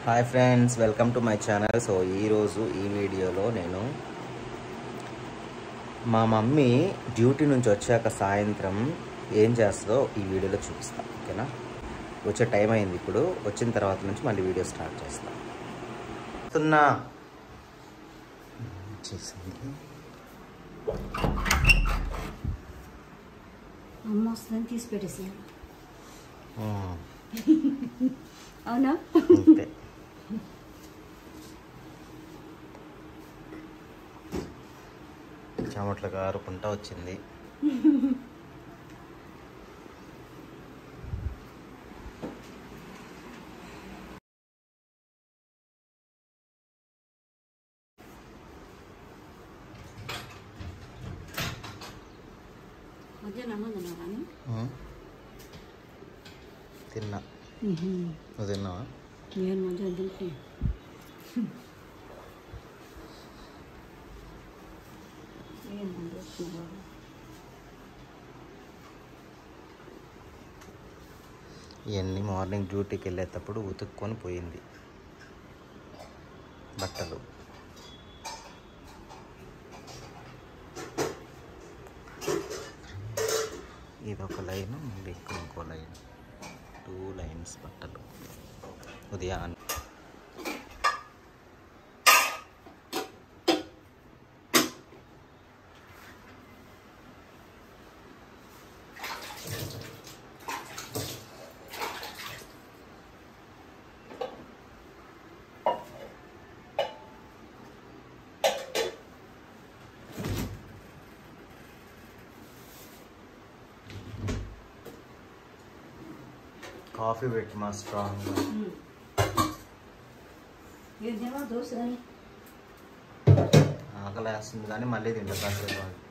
Hi friends welcome to my channel so ఈరోజు ఈ వీడియోలో నేను మా మమ్మీ డ్యూటీ నుంచి వచ్చాక సాయంత్రం ఏం చేస్తుందో ఈ వీడియోలో చూపిస్తాను ఓకేనా వచ్చే టైం అయింది ఇప్పుడు వచ్చిన తర్వాత నుంచి మళ్ళీ వీడియో స్టార్ట్ చేస్తాను సున్నా చేసింది అమ్మ వస్తుందని తీసి పెట్టేసాను ఉమ్, అవునా అంతే చెమట్లు కారుకుంటా వచ్చింది మధ్యాహ్నం అన్నం తిన్నావా కానీ ఉమ్. తిన్నా నువ్వు తిన్నావా నేను మధ్యాహ్నం తింటే ఏం మంది వస్తున్నారు ఇవన్నీ మార్నింగ్ డ్యూటీకి వెళ్ళేటప్పుడు ఉతుక్కొని పోయింది బట్టలు ఇది ఒక లైన్ మళ్ళీ ఇక్కడ ఇంకో లైన్ టూ లైన్స్ బట్టలు ఉదయాన్నే కాఫీ పెట్టి మా స్ట్రాంగ్ ఏం తినవా దోశ కానీ ఆకలి వేస్తుంది కానీ మళ్ళీ తింటా కాసేపు ఆగి.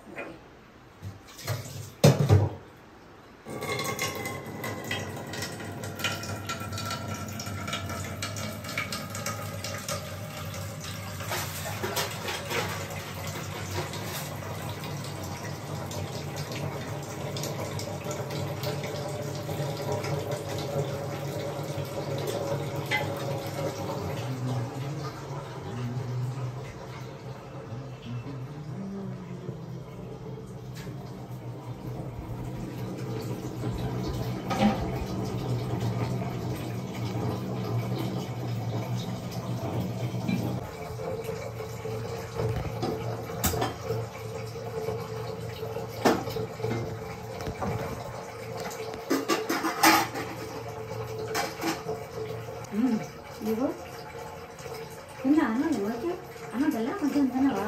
ఇదిగో తిన్నా అన్న ఓకే అన్న బెల్ల మధ్యాహ్నం తిన్నావా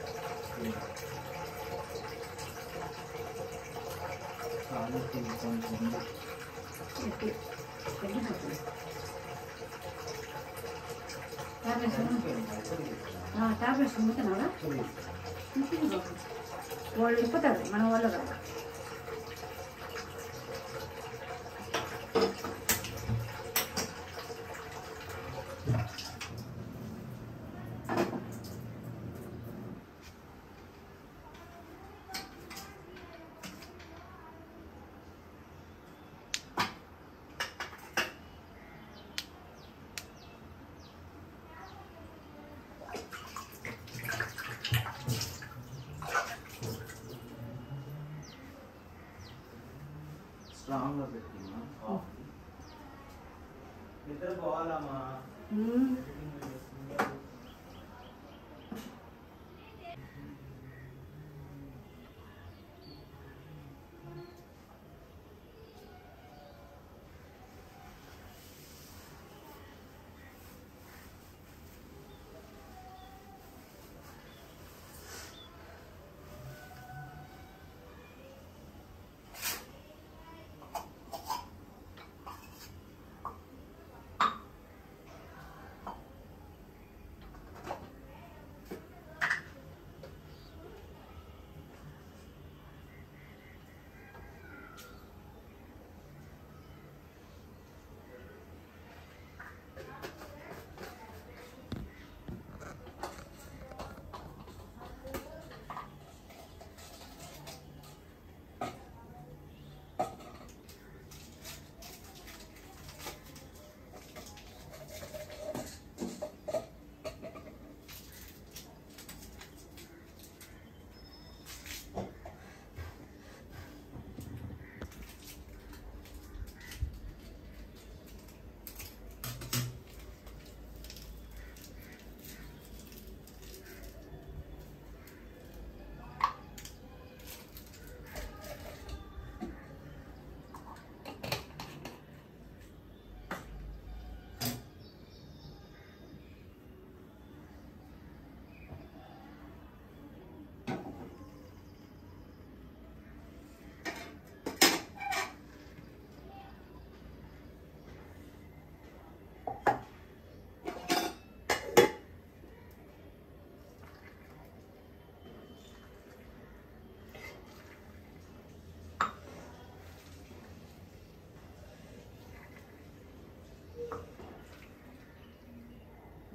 ఎట్టి ఎట్టి పోతుంది టాబ్లెట్స్ టాబ్లెట్స్ ముందుకున్నావా వాళ్ళు వెళ్ళిపోతారు మన వాళ్ళు కదా స్ట్రాంగ్గా పెట్టినా కాఫీ ఇద్దరు పోవాలమ్మా మ్మ్.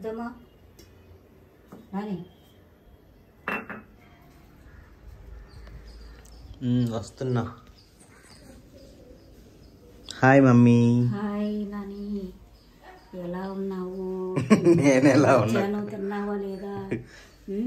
ఇదమ్మా రాని వస్తున్నా హాయ్ మమ్మీ హాయ్ నాని ఎలా ఉన్నావు నేను ఎలా ఉన్నా మధ్యాహ్నం తిన్నావా లేదా ఉం?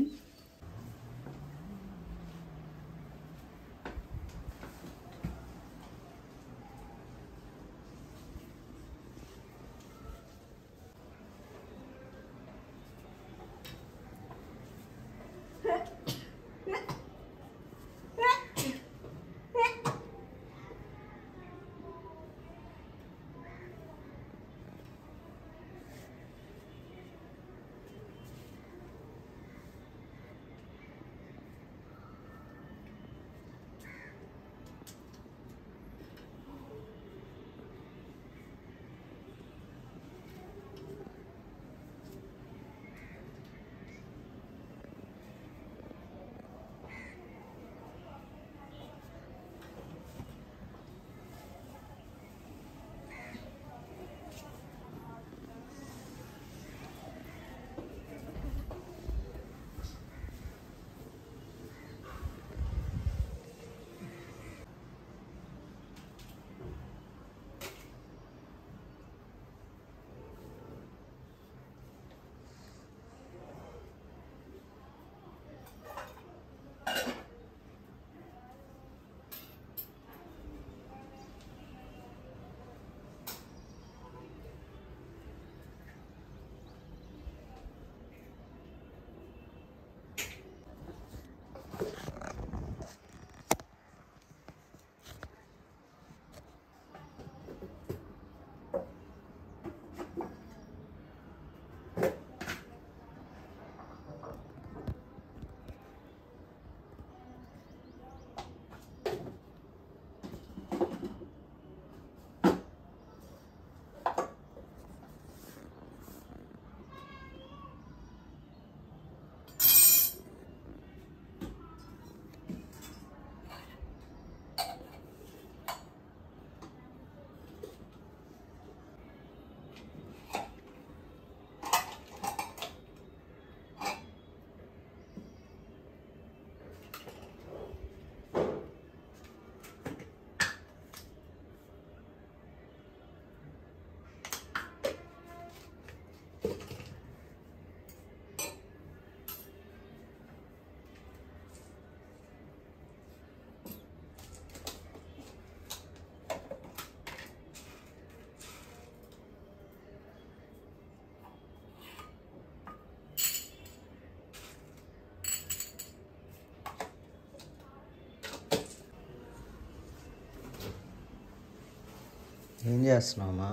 ఏం చేస్తున్నావమ్మా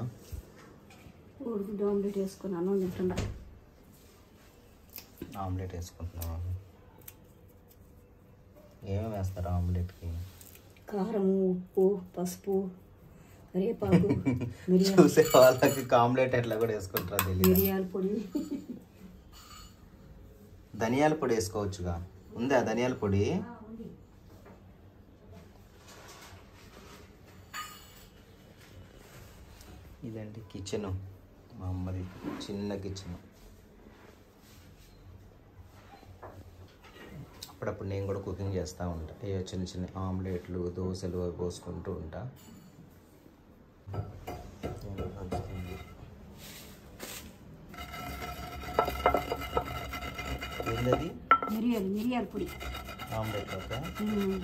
కోడిగుడ్డు ఆమ్లెట్ వేసుకున్నాను తింటున్నా ఆమ్లెట్ వేసుకుంటున్నావా ఏమేమి వేస్తారు ఆమ్లెట్కి కారం ఉప్పు పసుపు కరివేపాకు మిరియాల చూసే వాళ్ళకి ఆమ్లెట్ ఎట్లా కూడా వేసుకుంటారో తెలియదు మిరియాల పొడి ధనియాల పొడి వేసుకోవచ్చుగా ఉందా ధనియాల పొడి ఇదండి కిచెన్ మా అమ్మది చిన్న కిచెన్ అప్పుడప్పుడు నేను కూడా కుకింగ్ చేస్తూ ఉంటా ఏ చిన్న చిన్న ఆమ్లెట్లు దోశలు అవి పోసుకుంటూ ఉంటా నడుస్తుంది. ఏందది మిరియాలు మిరియాల పొడి ఆమ్లెట్ ఒక ఉమ్.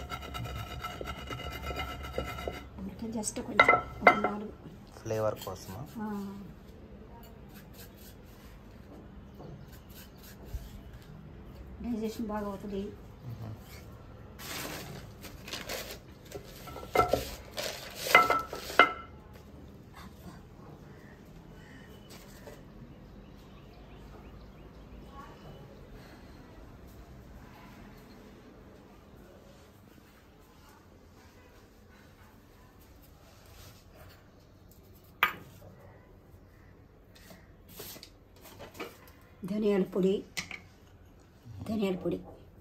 అంటే జస్ట్ కొంచెం ఒక నాలుగు ఫ్లేవర్ కోసమా ఆ. డైజెషన్ బాగా అవుతుంది ధనియాల పొడి ధనియాల పొడి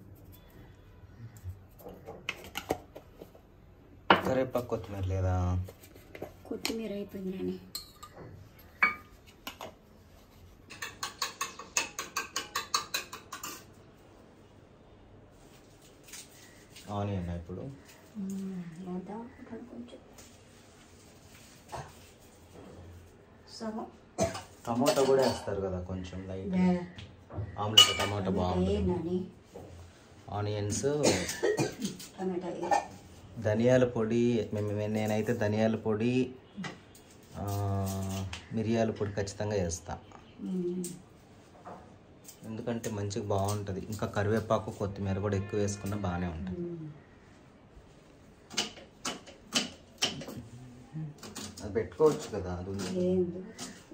కరివేపాకు కొత్తిమీర లేదా కొత్తిమీర అయిపోయింది నాని ఆనియన్ ఇప్పుడు లేదా ఇక్కడ కొంచెం సగం టమాటా కూడా వేస్తారు కదా కొంచెం లైట్ ఆమ్లెట్ టమాటా బాగుంటుంది ఏంటని ఆనియన్స్ టమాటా వేయి. ధనియాల పొడి మేము నేనైతే ధనియాల పొడి ఆ, మిరియాల పొడి ఖచ్చితంగా వేస్తా మ్మ్. ఎందుకంటే మంచిగా బాగుంటుంది ఇంకా కరివేపాకు కొత్తిమీర కూడా ఎక్కువ వేసుకున్నా బాగానే ఉంటుంది మ్మ్. అది పెట్టుకోవచ్చు కదా అది ఉంది ఏంది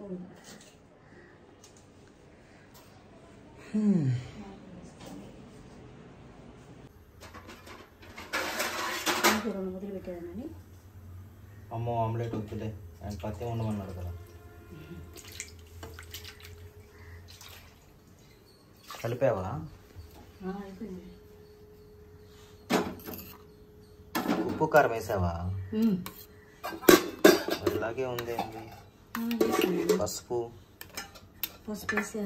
రెండు ముద్దలు పెట్టేదానని అమ్మో ఆమ్లెట్ వద్దులే ఆయన పత్తి ఉండమన్నాడు కదా కలిపావా అయిపోయింది ఉప్పు కారం వేసావా మ్మ్. మరి ఇలాగే ఉంది ఏంది ఆ, వేసాను. పసుపు పసుపు వేసా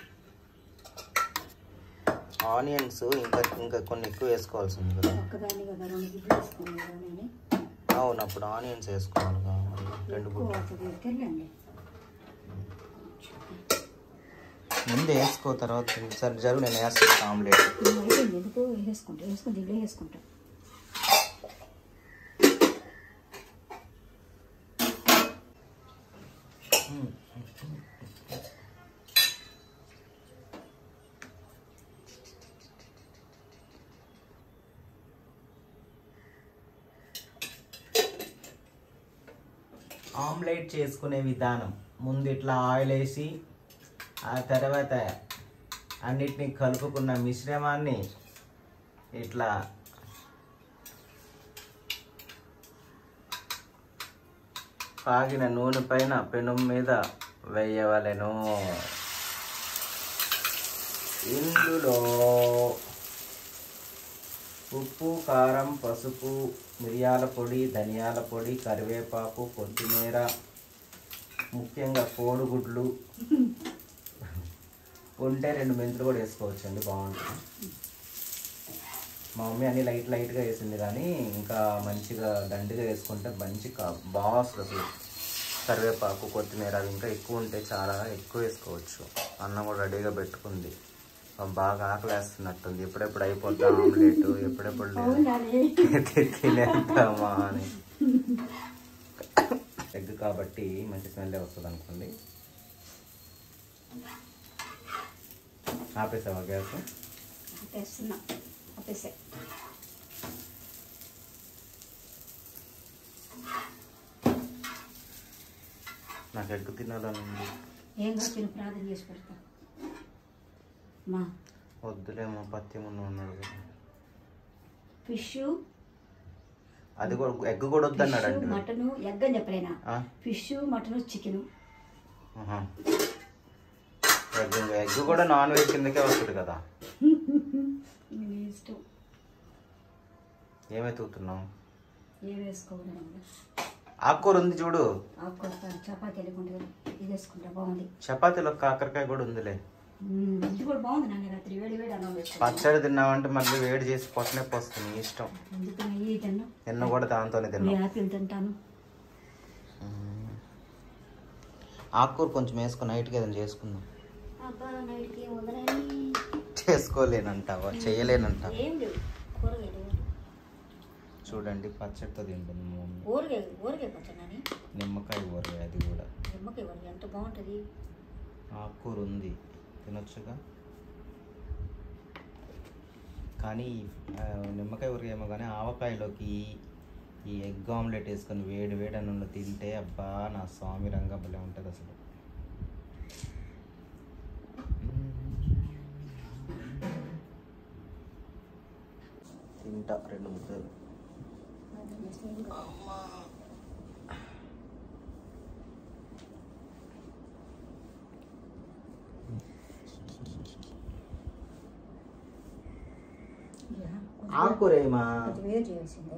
ఆనియన్స్ ఇంకా ఇంకా కొన్ని ఎక్కువ వేసుకోవాల్సి ఉంది కదా ఒక్కదాన్ని కదా రెండు గుడ్లు వేసుకున్నాను నేను అవును అప్పుడు ఆనియన్స్ వేసుకోవాలిగా మరి రెండు ఎక్కువ గుడ్లు అవుతుంది తెల్లండి ముందు వేసుకో తర్వాత తిను. సరే జరుగు నేను వేస్తాను ఆమ్లెట్ అయిపోయింది ఎందుకు వేసుకుంటా వేసుకుని దీంట్లో వేసుకుంటా ఆమ్లెట్ చేసుకునే విధానం ముందు ఇట్లా ఆయిల్ వేసి ఆ తర్వాత అన్నిటినీ కలుపుకున్న మిశ్రమాన్ని ఇట్లా కాగిన నూనె పైన పెనం మీద వేయవలెను ఇందులో ఉప్పు కారం పసుపు మిరియాల పొడి ధనియాల పొడి కరివేపాకు కొత్తిమీర ముఖ్యంగా కోడిగుడ్లు ఉంటే రెండు మెంతులు కూడా వేసుకోవచ్చండి బాగుంటుంది మా మమ్మీ అన్ని లైట్ లైట్గా వేసింది కానీ ఇంకా మంచిగా దండిగా వేసుకుంటే మంచి కా- బాగా వస్తుంది అసలు కరివేపాకు కొత్తిమీర అవి ఇంకా ఎక్కువ ఉంటే చాలా ఎక్కువ వేసుకోవచ్చు అన్నం కూడా రెడీగా పెట్టుకుంది బాగా ఆకలేస్తున్నట్టుంది ఎప్పుడెప్పుడు అయిపోద్దా ఆమ్లెట్ ఎప్పుడెప్పుడు లేదు. తినేద్దామా అని ఎగ్ కాబట్టి మంచి స్మెల్ వస్తుంది అనుకోండి ఆపేసావా గ్యాస్ ఆపేస్తున్నా ఆపేసే నాకు ఎగ్ తినాలని ఉంది ఏం కాదు తిని ప్రార్థన చేసి పెడతా మా వద్దులేమో పత్తి ముందు ఉన్నాడు కదా ఫిష్ అది కూడా ఎగ్ కూడా వద్దన్నాడు ఫిష్ అంటే మటను ఎగ్ అని చెప్పలేనా ఆ? ఫిష్ మటను చికెను ఆహా. ఎగ్ ఎగ్ కూడా నాన్ వెజ్ కిందకే వస్తుంది కదా నీ ఇష్టం ఏమైతుతున్నావు ఏం వేసుకోవాలి ఆకుకూర ఉంది చూడు ఆకుకూర చపాతీ వెళ్ళకుండా ఇది వేసుకుంటా బాగుంది చపాతీలో కాకరకాయ కూడా ఉందిలే మ్మ్, ఇది కూడా బాగుంది నాన్న రాత్రి వేడి వేడి అన్నం వేసుకుంటా పచ్చడి తిన్నామంటే మళ్ళీ వేడి చేసి పొట్టనే పోస్తుంది నీ ఇష్టం ఎందుకు నెయ్యి తిన్నా నిన్న కూడా దాంతోనే మీ తిన్నాం యాపిల్ తింటాను ఆకుకూర కొంచెం వేసుకుని నైట్కి ఏదైనా చేసుకుందాం అబ్బా నైట్కి వదలని చేసుకోలేనంటావా చేయలేనంటావా ఏం లేవు కూరగాయలు చూడండి పచ్చడితో తింటుంది మా మమ్మీ ఊరగాయ ఊరగాయ పచ్చడి నిమ్మకాయ ఊరగాయ అది కూడా నిమ్మకాయ ఊరగాయ ఎంత బాగుంటుంది ఆకుకూర ఉంది తినొచ్చుగా కానీ ఆ, నిమ్మకాయ ఊరగాయ ఏమో కానీ ఆవకాయలోకి ఈ ఎగ్ ఆమ్లెట్ వేసుకొని వేడి వేడి అన్నంలో తింటే అబ్బా నా స్వామి రంగ భలే ఉంటుంది అసలు తింటా రెండు ముద్దలు ఆకుకూర ఏమా కొంచెం వేరు చేయాల్సిందే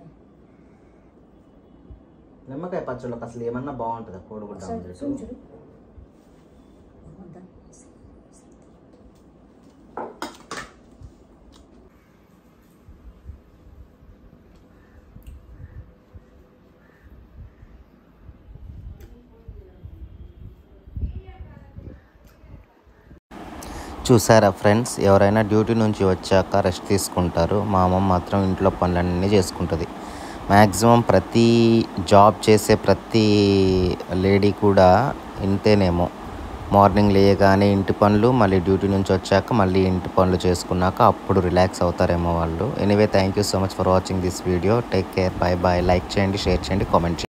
నిమ్మకాయ పచ్చళ్ళకి అసలు ఏమన్నా బాగుంటుందా కోడిగుడ్డ ఒకసారి ఆమ్లెట్ చూడు చూడు బాగుందా? చూసారా ఫ్రెండ్స్ ఎవరైనా డ్యూటీ నుంచి వచ్చాక రెస్ట్ తీసుకుంటారు మా అమ్మ మాత్రం ఇంట్లో పనులన్నీ చేసుకుంటుంది మ్యాక్సిమం ప్రతి జాబ్ చేసే ప్రతి లేడీ కూడా ఇంతేనేమో మార్నింగ్ లేయగానే ఇంటి పనులు మళ్ళీ డ్యూటీ నుంచి వచ్చాక మళ్ళీ ఇంటి పనులు చేసుకున్నాక అప్పుడు రిలాక్స్ అవుతారేమో వాళ్ళు anyway thank you so much for watching this video take care bye bye like చేయండి షేర్ చేయండి కామెంట్ చేయండి